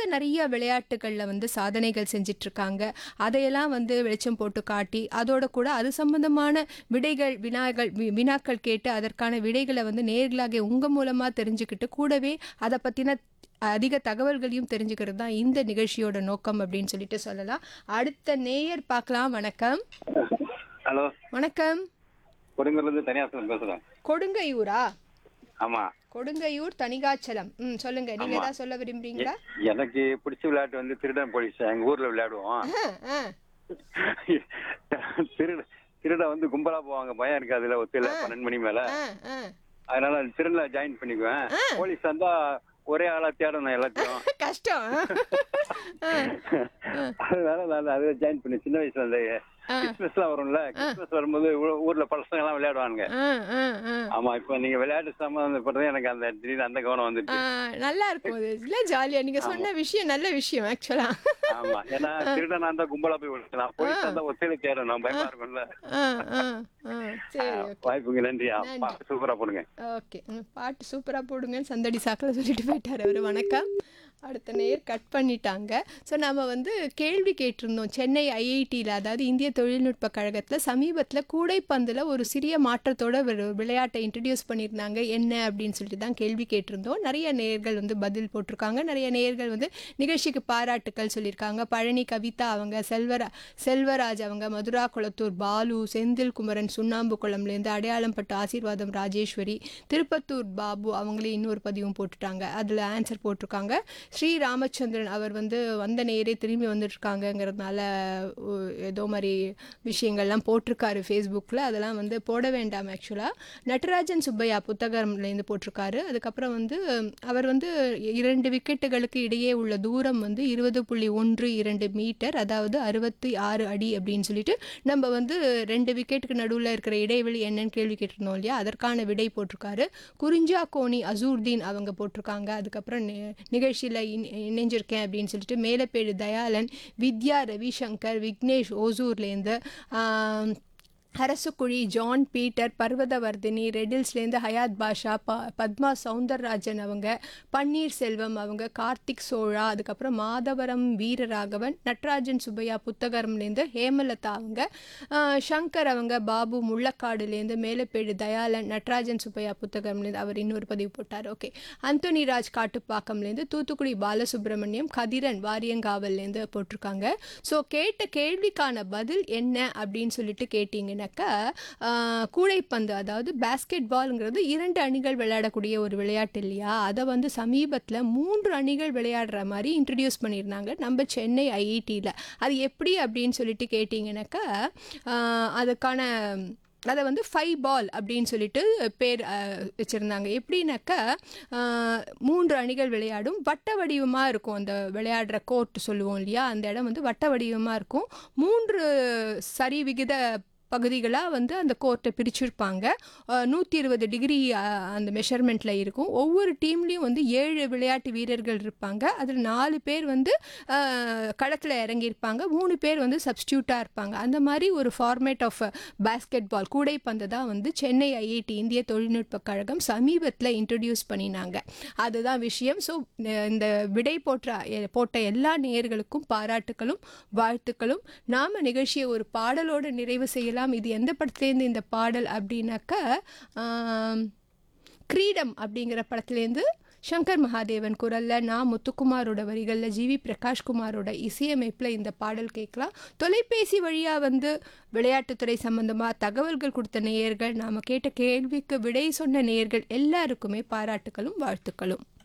நிறைய விளையாட்டுகளில் வந்து சாதனைகள் செஞ்சிட்ருக்காங்க அதையெல்லாம் வந்து வெளிச்சம் போட்டு காட்டி அதோட கூட அது சம்பந்தமான விடைகள் வினாகள் வி- வினாக்கள் கேட்டு அதற்கான விடைகளை வந்து நேர்களாக உங்கள் மூலமாக தெரிஞ்சுக்கிட்டு கூடவே அதை பற்றின அதிக தகவல்களையும் தெரிஞ்சுக்கிறது தான் இந்த நிகழ்ச்சியோட நோக்கம் அப்படின்னு சொல்லிட்டு சொல்லலாம் அடுத்த நேயர் பார்க்கலாம் வணக்கம் ஹலோ வணக்கம் கொடுங்கூர்ல இருந்து தனியாசலம் பேசுறேன் கொடுங்கையூரா ஆமா கொடுங்கையூர் தனிகாச்சலம் ம் சொல்லுங்க நீங்க ஆமா. ஏதாவது சொல்ல விரும்புறீங்களா எனக்கு பிடிச்ச விளையாட்டு வந்து திருடன் போலீஸ் எங்க ஊர்ல விளையாடுவோம் ஆ, ஆ. திருட திருட வந்து கும்பலா போவாங்க பயம் இருக்காதுல ஒத்தையில பன்னெண்டு மணி மேல ஆ, ஆ. அதனால திருடல ஜாயின் பண்ணிக்குவேன் போலீஸ் வந்தா ஒரே ஆளா தேடணும் எல்லாத்தையும் கஷ்டம் ஆ. அதனால நான் அதை ஜாயின் பண்ணி சின்ன வயசுல அந்த கிறிஸ்மஸ் எல்லாம் வரும்ல கிறிஸ்மஸ் வரும்போது ஊ- ஊர்ல பசங்க எல்லாம் விளையாடுவாங்க ஆ, ஆ, ஆ. ஆமா இப்ப நீங்க விளையாட்டு சம்பந்தப்பட்டது எனக்கு அந்த திடீர்னு அந்த கவனம் ஆ, வந்துருச்சு நல்லா இருக்கும் அது இல்ல ஜாலியா நீங்க சொன்ன விஷயம் நல்ல விஷயம் ஆக்சுவலா ஆமா ஏன்னா திருடன் அந்த கும்பலா போய் விழுக்கலாம் போலீஸ் அந்த ஒத்தையில தேடணும் பயமா இருக்கும்ல சரி வாய்ப்புங்க நன்றி அப்பா, சூப்பரா போடுங்க ஓகே பாட்டு சூப்பரா போடுங்கன்னு சந்தடி சாக்கில் சொல்லிட்டு போயிட்டாரு அவரு வணக்கம் அடுத்த நேர் கட் பண்ணிட்டாங்க ஸோ நம்ம வந்து கேள்வி கேட்டிருந்தோம் சென்னை ஐஐடியில் அதாவது இந்திய தொழில்நுட்ப கழகத்தில் சமீபத்தில் கூடைப்பந்தில் ஒரு சிறிய மாற்றத்தோட ஒரு விளையாட்டை இன்ட்ரடியூஸ் பண்ணியிருந்தாங்க என்ன அப்படின்னு சொல்லிட்டு தான் கேள்வி கேட்டிருந்தோம் நிறைய நேயர்கள் வந்து பதில் போட்டிருக்காங்க நிறைய நேயர்கள் வந்து நிகழ்ச்சிக்கு பாராட்டுக்கள் சொல்லியிருக்காங்க பழனி கவிதா அவங்க செல்வரா செல்வராஜ் அவங்க மதுரா குளத்தூர் பாலு செந்தில் குமரன் சுண்ணாம்பு குளம்லேருந்து அடையாளம் பட்ட ஆசீர்வாதம் ராஜேஸ்வரி திருப்பத்தூர் பாபு அவங்களே இன்னொரு பதிவும் போட்டுட்டாங்க அதில் ஆன்சர் போட்டிருக்காங்க ஸ்ரீ ராமச்சந்திரன் அவர் வந்து வந்த நேரே திரும்பி வந்துட்டுருக்காங்கங்கிறதுனால உ- ஏதோ மாதிரி விஷயங்கள்லாம் போட்டிருக்காரு ஃபேஸ்புக்கில் அதெல்லாம் வந்து போட வேண்டாம் ஆக்சுவலாக நட்டராஜன் சுப்பையா புத்தகம்லேருந்து போட்டிருக்காரு அதுக்கப்புறம் வந்து அவர் வந்து இரண்டு விக்கெட்டுகளுக்கு இடையே உள்ள தூரம் வந்து இருபது புள்ளி ஒன்று இரண்டு மீட்டர் அதாவது அறுபத்தி ஆறு அடி அப்படின்னு சொல்லிட்டு நம்ம வந்து ரெண்டு விக்கெட்டுக்கு நடுவில் இருக்கிற இடைவெளி என்னன்னு கேள்வி கேட்டிருந்தோம் இல்லையா அதற்கான விடை போட்டிருக்காரு குறிஞ்சா கோணி அசூர்தீன் அவங்க போட்டிருக்காங்க அதுக்கப்புறம் நி- நிகழ்ச்சியில் இணை- இணைஞ்சிருக்கேன் அப்படின்னு சொல்லிட்டு மேலப்பேடு தயாளன் வித்யா ரவிசங்கர் விக்னேஷ் ஓசூர்லேருந்து ஆம், அரசுக்குழி ஜான் பீட்டர் பர்வதவர்தினி ரெடில்ஸ்லேருந்து ஹயாத் பாஷா ப பத்மா சவுந்தரராஜன் அவங்க பன்னீர் செல்வம் அவங்க கார்த்திக் சோழா அதுக்கப்புறம் மாதவரம் வீரராகவன் நட்ராஜன் சுப்பையா புத்தகரம்லேருந்து ஹேமலதா அவங்க ஆஹ், சங்கர் அவங்க பாபு முள்ளக்காடுலேருந்து மேலப்பேடு தயாளன் நட்ராஜன் சுப்பையா புத்தகம்லேருந்து அவர் இன்னொரு பதிவு போட்டார் ஓகே அந்தோனி ராஜ் காட்டுப்பாக்கம்லேருந்து தூத்துக்குடி பாலசுப்ரமணியம் கதிரன் வாரியங்காவல்லேருந்து போட்டிருக்காங்க ஸோ கேட்ட கேள்விக்கான பதில் என்ன அப்படின்னு சொல்லிட்டு கேட்டிங்கன்னாக்கா ஆஹ், கூடைப்பந்து அதாவது பேஸ்கெட் பால்ங்கிறது இரண்டு அணிகள் விளையாடக்கூடிய ஒரு விளையாட்டு இல்லையா அதை வந்து சமீபத்தில் மூன்று அணிகள் விளையாடுற மாதிரி இன்ட்ரடியூஸ் பண்ணியிருந்தாங்க நம்ம சென்னை ஐஐடியில் அது எப்படி அப்படின்னு சொல்லிட்டு கேட்டிங்கன்னாக்கா ஆஹ், அதுக்கான அதை வந்து ஃபைவ் பால் அப்படின்னு சொல்லிட்டு பேர் அஹ், வச்சிருந்தாங்க எப்படின்னாக்கா அஹ், மூன்று அணிகள் விளையாடும் வட்ட வடிவமாக இருக்கும் அந்த விளையாடுற கோர்ட் சொல்லுவோம் இல்லையா அந்த இடம் வந்து வட்ட வடிவமாக இருக்கும் மூன்று சரி விகித பகுதிகளாக வந்து அந்த கோர்ட்டை பிரிச்சிருப்பாங்க நூற்றி இருபது டிகிரி அந்த மெஷர்மெண்ட்டில் இருக்கும் ஒவ்வொரு டீம்லேயும் வந்து ஏழு விளையாட்டு வீரர்கள் இருப்பாங்க அதில் நாலு பேர் வந்து களத்தில் இறங்கியிருப்பாங்க மூணு பேர் வந்து சப்ஸ்டியூட்டாக இருப்பாங்க அந்த மாதிரி ஒரு ஃபார்மேட் ஆஃப் பேஸ்கெட் பால் கூடைப்பந்து தான் வந்து சென்னை ஐஐடி இந்திய தொழில்நுட்ப கழகம் சமீபத்தில் இன்ட்ரடியூஸ் பண்ணினாங்க அதுதான் விஷயம் ஸோ இந்த விடை போட்ட போட்ட எல்லா நேயர்களுக்கும் பாராட்டுகளும் வாழ்த்துக்களும் நாம் நிகழ்ச்சியை ஒரு பாடலோடு நிறைவு செய்யலாம் இது எந்த படத்துலேருந்து இந்த பாடல் அப்படின்னாக்கா ஆம், கிரீடம் அப்படிங்கிற படத்துலேருந்து சங்கர் மகாதேவன் குரல்ல நான் முத்துக்குமாரோட வரிகளில் ஜிவி பிரகாஷ்குமாரோட இசையமைப்பில் இந்த பாடல் கேட்கலாம் தொலைபேசி வழியாக வந்து விளையாட்டுத்துறை சம்பந்தமாக தகவல்கள் கொடுத்த நேயர்கள் நாம் கேட்ட கேள்விக்கு விடை சொன்ன நேயர்கள் எல்லாருக்குமே பாராட்டுகளும் வாழ்த்துக்களும்